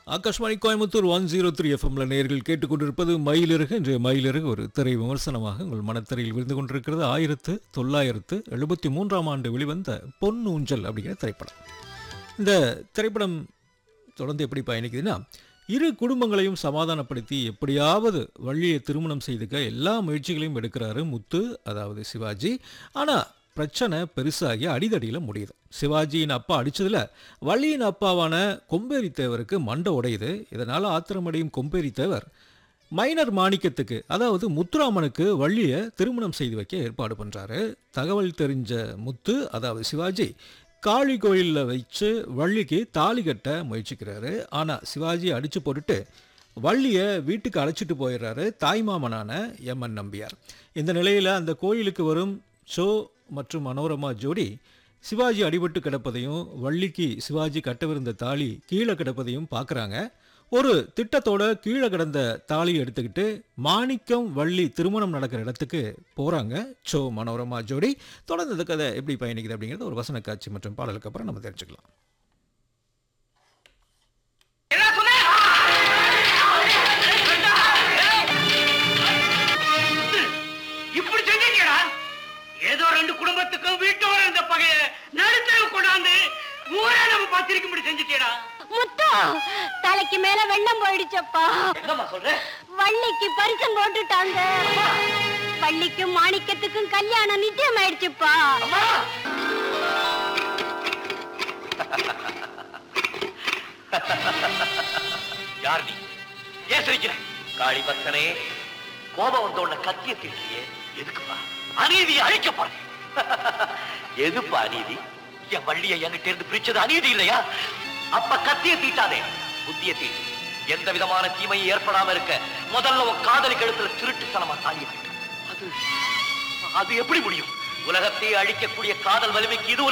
Akashvani Coimbatore one zero three எஃப்எம்ல நேர்கள் கேட்டுக்கொண்டிருப்பது மயிலிறகு இன்றைய மயிலிறகு ஒரு திரை விமர்சனமாக உங்கள் மனத்திரையில் விருந்து கொண்டிருக்கிறது ஆயிரத்து தொள்ளாயிரத்து எழுபத்தி மூன்றாம் ஆண்டு வெளிவந்த பொன் ஊஞ்சல் அப்படிங்கிற திரைப்படம் இந்த திரைப்படம் தொடர்ந்து எப்படி பயணிக்குதுன்னா இரு குடும்பங்களையும் சமாதானப்படுத்தி எப்படியாவது வள்ளியை திருமணம் செய்துக்க எல்லா முயற்சிகளையும் எடுக்கிறாரு முத்து அதாவது சிவாஜி ஆனால் பிரச்சனை பெருசாகி அடிதடியில் முடியுது சிவாஜியின் அப்பா அடிச்சதுல வள்ளியின் அப்பாவான கொம்பேரி தேவருக்கு மண்டை உடையுது இதனால் ஆத்திரமடையும் கொம்பேரி தேவர் மைனர் மாணிக்கத்துக்கு அதாவது முத்துராமனுக்கு வள்ளியை திருமணம் செய்து வைக்க ஏற்பாடு பண்ணுறாரு தகவல் தெரிஞ்ச முத்து அதாவது சிவாஜி காளி கோயிலில் வச்சு வள்ளிக்கு தாலி கட்ட முயற்சிக்கிறாரு ஆனால் சிவாஜி அடித்து போட்டுட்டு வள்ளியை வீட்டுக்கு அழைச்சிட்டு போயிடுறாரு தாய்மாமனான எம்என் நம்பியார் இந்த நிலையில் அந்த கோயிலுக்கு வரும் ஷோ மற்றும் மனோரமா ஜோடி சிவாஜி அடிபட்டு கிடப்பதையும் வள்ளிக்கு சிவாஜி கட்டவிருந்த தாலி கீழே கிடப்பதையும் பார்க்குறாங்க ஒரு திட்டத்தோட கீழே கிடந்த தாலியை எடுத்துக்கிட்டு மாணிக்கம் வள்ளி திருமணம் நடக்கிற இடத்துக்கு போகிறாங்க சோ மனோரமா ஜோடி தொடர்ந்து இந்த கதை எப்படி பயணிக்குது அப்படிங்கிறது ஒரு வசன காட்சி மற்றும் பாடலுக்கு அப்புறம் நம்ம தெரிஞ்சுக்கலாம் என்ன சொன்ன? இப்படி செஞ்சீங்கடா ஏதோ ரெண்டு குடும்பத்துக்கும் வீட்டோட இருந்த பகைய நடுத்தரவு கொண்டாந்து ஊரே நம்ம பத்திரிக்கும்படி செஞ்சுட்டேடா முத்து தலைக்கு மேல வெள்ளம் போயிடுச்சப்பா என்னம்மா சொல்ற வள்ளிக்கு பரிசம் போட்டுட்டாங்க வள்ளிக்கும் மாணிக்கத்துக்கும் கல்யாணம் நிச்சயம் ஆயிடுச்சுப்பா அம்மா யார் நீ ஏன் சிரிக்கிற காளி பக்தனே கோபம் வந்த உடனே கத்திய தீட்டியே எதுக்குப்பா அநீதியை அழிக்க போற எதுப்பா அநீதி என் வள்ளியை என்கிட்ட இருந்து பிரிச்சது அநீதி இல்லையா அப்ப கத்திய தீட்டாதே புத்திய தீட்டு எந்த விதமான தீமையும் ஏற்படாம இருக்க முதல்ல உன் காதலி கழுத்துல திருட்டுத்தனமா தாலி கட்டு அது அது எப்படி முடியும் உலகத்தை அழிக்கக்கூடிய காதல் வலிமைக்கு இது ஒரு